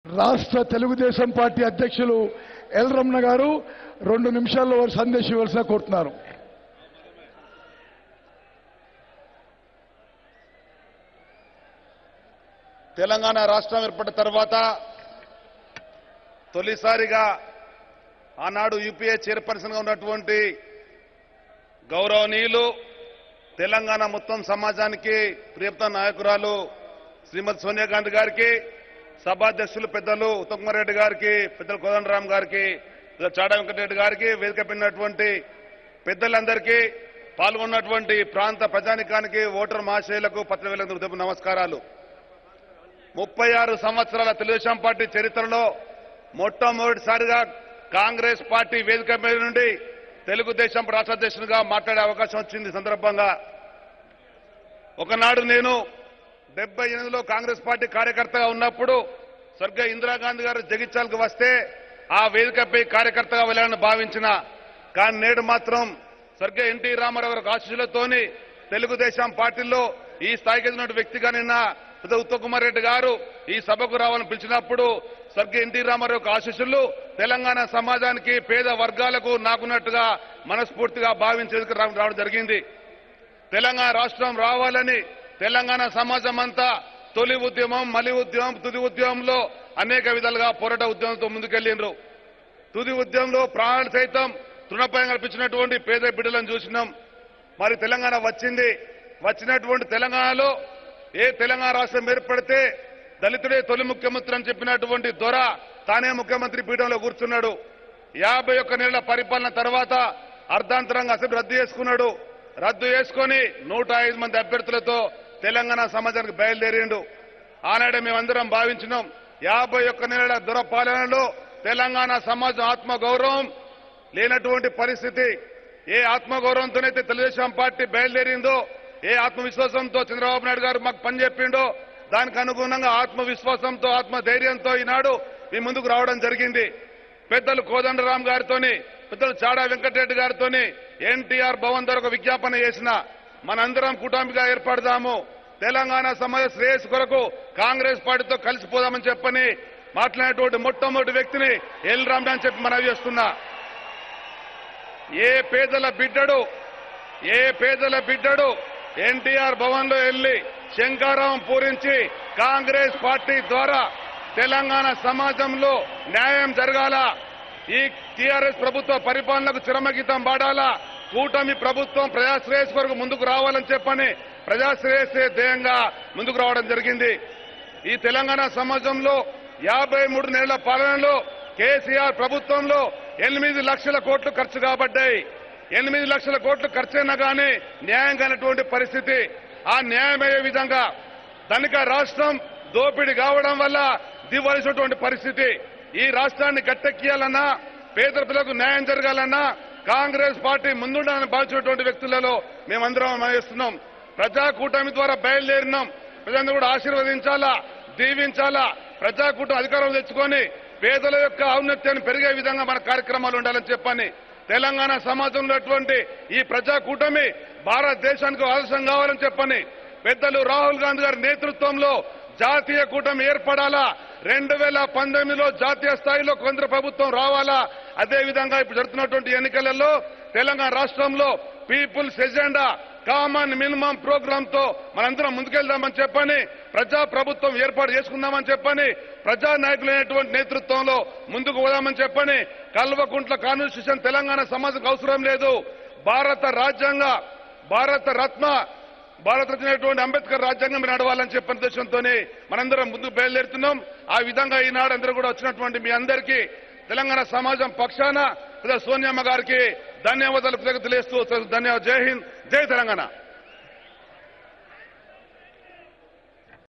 రాష్ట్ర తెలుగుదేశం పార్టీ అధ్యక్షులు ఎల్ రమణ గారు రెండు నిమిషాల్లో వారు సందేశం ఇవ్వాల్సిన కోరుతున్నారు తెలంగాణ రాష్ట్రం ఏర్పడిన తర్వాత తొలిసారిగా ఆనాడు యూపీఏ చైర్పర్సన్ గా ఉన్నటువంటి గౌరవనీయులు తెలంగాణ మొత్తం సమాజానికి ప్రియత నాయకురాలు శ్రీమతి సోనియా గాంధీ గారికి సభాధ్యక్షులు పెద్దలు ఉత్తమ్ కుమార్ రెడ్డి గారికి పెద్దలు కోదండరామ్ గారికి పెద్దలు చాడా వెంకటరెడ్డి గారికి వేదిక పిన్నటువంటి పెద్దలందరికీ పాల్గొన్నటువంటి ప్రాంత ప్రజానికానికి ఓటర్ మహాశయులకు పత్రికలకు నమస్కారాలు ముప్పై ఆరు సంవత్సరాల తెలుగుదేశం పార్టీ చరిత్రలో మొట్టమొదటిసారిగా కాంగ్రెస్ పార్టీ వేదిక మీద నుండి తెలుగుదేశం రాష్ట్ర అధ్యక్షునిగా మాట్లాడే అవకాశం వచ్చింది ఈ సందర్భంగా ఒకనాడు నేను డెబ్బై ఎనిమిదిలో కాంగ్రెస్ పార్టీ కార్యకర్తగా ఉన్నప్పుడు స్వర్గ ఇందిరాగాంధీ గారు జగిత్యాలకు వస్తే ఆ వేదికపై కార్యకర్తగా వెళ్ళాలని భావించిన కానీ నేడు మాత్రం స్వర్గ ఎన్టీ రామారావు గారి ఆశీస్సులతోని తెలుగుదేశం పార్టీలో ఈ స్థాయికి ఎదిగిన వ్యక్తిగా నిన్న పెద్ద ఉత్తమ్ కుమార్ రెడ్డి గారు ఈ సభకు రావాలని పిలిచినప్పుడు స్వర్గీయ ఎన్టీ రామారావు యొక్క ఆశీస్సులు తెలంగాణ సమాజానికి పేద వర్గాలకు నాకున్నట్టుగా మనస్ఫూర్తిగా భావించేందుకు రా- రావడం జరిగింది తెలంగాణ రాష్ట్రం రావాలని తెలంగాణ సమాజం అంతా తొలి ఉద్యమం మలి ఉద్యమం తుది ఉద్యమంలో అనేక విధాలుగా పోరాట ఉద్యమంతో ముందుకెళ్లిండ్రు తుది ఉద్యమంలో ప్రాణాలు సైతం తృణపాయం కల్పించినటువంటి పేద బిడ్డలను చూసినాం మరి తెలంగాణ వచ్చింది వచ్చినటువంటి తెలంగాణలో ఏ తెలంగాణ రాష్ట్రం ఏర్పడితే దళితుడే తొలి ముఖ్యమంత్రి అని చెప్పినటువంటి దొర తానే ముఖ్యమంత్రి పీఠంలో కూర్చున్నాడు యాభై ఒక్క నెలల పరిపాలన తర్వాత అర్ధాంతరంగా అసెంబ్లీ రద్దు చేసుకున్నాడు రద్దు చేసుకొని నూట ఐదు మంది అభ్యర్థులతో తెలంగాణ సమాజానికి బయలుదేరిండు ఆనాడే మేమందరం భావించినాం యాభై ఒక్క నెలల దురపాలనలో తెలంగాణ సమాజం ఆత్మ గౌరవం లేనటువంటి పరిస్థితి ఏ ఆత్మగౌరవంతోనైతే తెలుగుదేశం పార్టీ బయలుదేరిందో ఏ ఆత్మవిశ్వాసంతో చంద్రబాబు నాయుడు గారు మాకు పని చెప్పిండో దానికి అనుగుణంగా ఆత్మవిశ్వాసంతో ఆత్మధైర్యంతో ఈనాడు మీ ముందుకు రావడం జరిగింది పెద్దలు కోదండరాం గారితోని పెద్దలు చాడా వెంకటరెడ్డి గారితోని ఎన్టీఆర్ భవన్ ద్వారా ఒక విజ్ఞాపన చేసిన మనందరం కూటమిగా ఏర్పడదాము తెలంగాణ సమాజ శ్రేయస్సు కొరకు కాంగ్రెస్ పార్టీతో కలిసిపోదామని చెప్పని మాట్లాడినటువంటి మొట్టమొదటి వ్యక్తిని ఎల్ రామ్ అని చెప్పి మనవి చేస్తున్నా ఏ పేదల బిడ్డడు ఏ పేదల బిడ్డడు ఎన్టీఆర్ భవన్ లో వెళ్లి శంకారావం పూరించి కాంగ్రెస్ పార్టీ ద్వారా తెలంగాణ సమాజంలో న్యాయం జరగాల ఈ టీఆర్ఎస్ ప్రభుత్వ పరిపాలనకు చిరమగీతం పాడాలా కూటమి ప్రభుత్వం ప్రజాశ్రేయస్ కొరకు ముందుకు రావాలని చెప్పని ప్రజాశ్రేయస్సే ధ్యేయంగా ముందుకు రావడం జరిగింది ఈ తెలంగాణ సమాజంలో యాభై మూడు నెలల పాలనలో కేసీఆర్ ప్రభుత్వంలో ఎనిమిది లక్షల కోట్లు ఖర్చు కాబడ్డాయి ఎనిమిది లక్షల కోట్లు ఖర్చైనా కానీ న్యాయం కానటువంటి పరిస్థితి ఆ న్యాయమయ్యే విధంగా ధనిక రాష్ట్రం దోపిడీ కావడం వల్ల దివాల్సినటువంటి పరిస్థితి ఈ రాష్ట్రాన్ని గట్టెక్కియాలన్నా పేద ప్రజలకు న్యాయం జరగాలన్నా కాంగ్రెస్ పార్టీ ముందుండాలని భావించినటువంటి వ్యక్తులలో మేమందరం చేస్తున్నాం ప్రజా కూటమి ద్వారా బయలుదేరినాం ప్రజలందరూ కూడా ఆశీర్వదించాలా దీవించాలా ప్రజా కూటమి అధికారం తెచ్చుకొని పేదల యొక్క ఔన్నత్యాన్ని పెరిగే విధంగా మన కార్యక్రమాలు ఉండాలని చెప్పని తెలంగాణ సమాజంలో ఉన్నటువంటి ఈ ప్రజా కూటమి భారతదేశానికి ఆదర్శం కావాలని చెప్పని పెద్దలు రాహుల్ గాంధీ గారి నేతృత్వంలో జాతీయ కూటమి ఏర్పడాలా రెండు వేల పంతొమ్మిదిలో జాతీయ స్థాయిలో కేంద్ర ప్రభుత్వం రావాలా అదే విధంగా ఇప్పుడు జరుగుతున్నటువంటి ఎన్నికలలో తెలంగాణ రాష్ట్రంలో people's agenda common minimum programme తో మనందరం ముందుకెళ్దామని చెప్పని ప్రజా ప్రభుత్వం ఏర్పాటు చేసుకుందామని చెప్పని ప్రజా నాయకులైనటువంటి నేతృత్వంలో ముందుకు పోదామని చెప్పని కల్వకుంట్ల కాన్స్టిట్యూషన్ తెలంగాణ సమాజంకు అవసరం లేదు భారత రాజ్యాంగ భారత రత్న భారతరత్నటువంటి అంబేద్కర్ రాజ్యాంగం నడవాలని చెప్పిన ఉద్దేశంతోనే మనందరం ముందుకు బయలుదేరుతున్నాం ఆ విధంగా ఈనాడు అందరూ కూడా వచ్చినటువంటి మీ అందరికీ తెలంగాణ సమాజం పక్షాన సోనియమ్మ గారికి ధన్యవాదాలు కృతజ్ఞతలు తెలియస్తూ ధన్యవాదాలు జై హింద్ జై తెలంగాణ